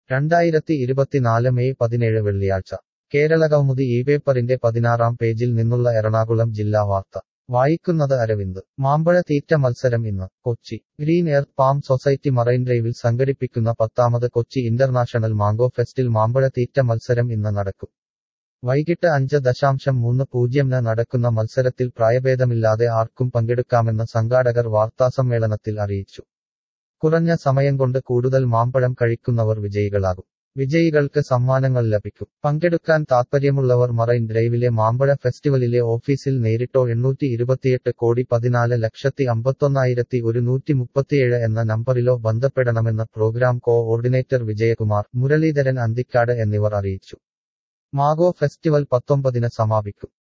രണ്ടായിരത്തി ഇരുപത്തിനാല് മെയ് പതിനേഴ് വെള്ളിയാഴ്ച കേരള കൗമുദി ഈ പേപ്പറിന്റെ പതിനാറാം പേജിൽ നിന്നുള്ള എറണാകുളം ജില്ലാ വാർത്ത വായിക്കുന്നത് അരവിന്ദ് മാമ്പഴ തീറ്റ മത്സരം ഇന്ന് Kochi green earth palm society marine ഡ്രൈവിൽ സംഘടിപ്പിക്കുന്ന പത്താമത് കൊച്ചി ഇന്റർനാഷണൽ മാംഗോ ഫെസ്റ്റിൽ മാമ്പഴ തീറ്റ മത്സരം ഇന്ന് നടക്കും വൈകിട്ട് അഞ്ച് ദശാംശം മൂന്ന് പൂജ്യംന് നടക്കുന്ന മത്സരത്തിൽ പ്രായഭേദമില്ലാതെ ആർക്കും പങ്കെടുക്കാമെന്ന് സംഘാടകർ വാർത്താസമ്മേളനത്തിൽ അറിയിച്ചു കുറഞ്ഞ സമയം കൊണ്ട് കൂടുതൽ മാമ്പഴം കഴിക്കുന്നവർ വിജയികളാകും വിജയികൾക്ക് സമ്മാനങ്ങൾ ലഭിക്കും പങ്കെടുക്കാൻ താൽപ്പര്യമുള്ളവർ മറൈൻ ഡ്രൈവിലെ മാമ്പഴ ഫെസ്റ്റിവലിലെ ഓഫീസിൽ നേരിട്ടോ എണ്ണൂറ്റി ഇരുപത്തിയെട്ട് കോടി പതിനാല് ലക്ഷത്തി അമ്പത്തൊന്നായിരത്തി ഒരുന്നൂറ്റി മുപ്പത്തിയേഴ് എന്ന നമ്പറിലോ ബന്ധപ്പെടണമെന്ന് പ്രോഗ്രാം കോഓർഡിനേറ്റർ വിജയകുമാർ മുരളീധരൻ അന്തിക്കാട് എന്നിവർ അറിയിച്ചു മാഗോ ഫെസ്റ്റിവൽ പത്തൊമ്പതിന് സമാപിക്കും